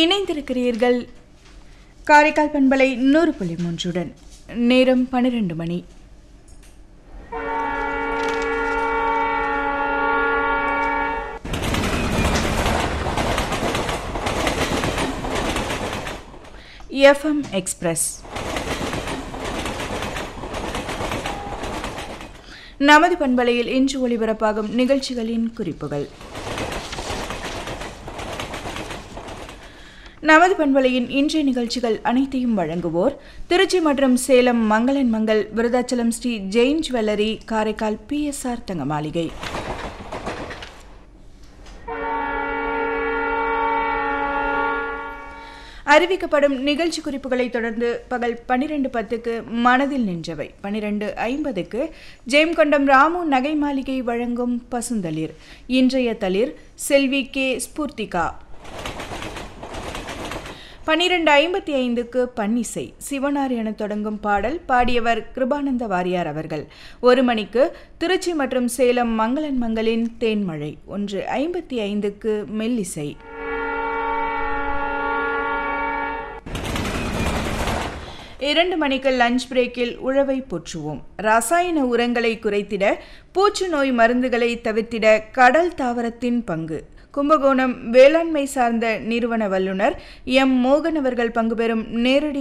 இணைந்திருக்கிறீர்கள் காரைக்கால் பண்பலை நூறு புள்ளி மூன்றுடன் நேரம் பன்னிரண்டு மணி எஃப்எம் எக்ஸ்பிரஸ் நமது பண்பலையில் இன்று ஒளிபரப்பாகும் நிகழ்ச்சிகளின் குறிப்புகள் நமது பண்பலையின் இன்றைய நிகழ்ச்சிகள் அனைத்தையும் வழங்குவோர் திருச்சி மற்றும் சேலம் மங்களன் மங்கள் விருதாச்சலம் ஸ்ரீ ஜெயின் ஜுவல்லரி காரைக்கால் பிஎஸ்ஆர் தங்க மாளிகை அறிவிக்கப்படும் நிகழ்ச்சி குறிப்புகளை தொடர்ந்து பகல் பனிரெண்டு பத்துக்கு மனதில் நின்றவை பனிரெண்டு ஐம்பதுக்கு ஜெயம்கொண்டம் ராமு நகை மாளிகை வழங்கும் பசுந்தளிர் இன்றைய தளிர் செல்வி கே ஸ்பூர்த்திகா பனிரெண்டு ஐம்பத்தி ஐந்துக்கு பன்னிசை சிவனார் என தொடங்கும் பாடல் பாடியவர் கிருபானந்த வாரியார் அவர்கள் ஒரு மணிக்கு திருச்சி மற்றும் சேலம் மங்களன் மங்களின் தேன்மழை ஒன்று ஐம்பத்தி ஐந்துக்கு மெல்லிசை இரண்டு மணிக்கு லஞ்ச் பிரேக்கில் உழவை போற்றுவோம் ரசாயன உரங்களை குறைத்திட பூச்சு நோய் மருந்துகளை தவிர்த்திட கடல் தாவரத்தின் பங்கு கும்பகோணம் வேளாண்மை சார்ந்த நிறுவன வல்லுநர் எம் மோகன் அவர்கள் பங்கு பெறும் நேரடி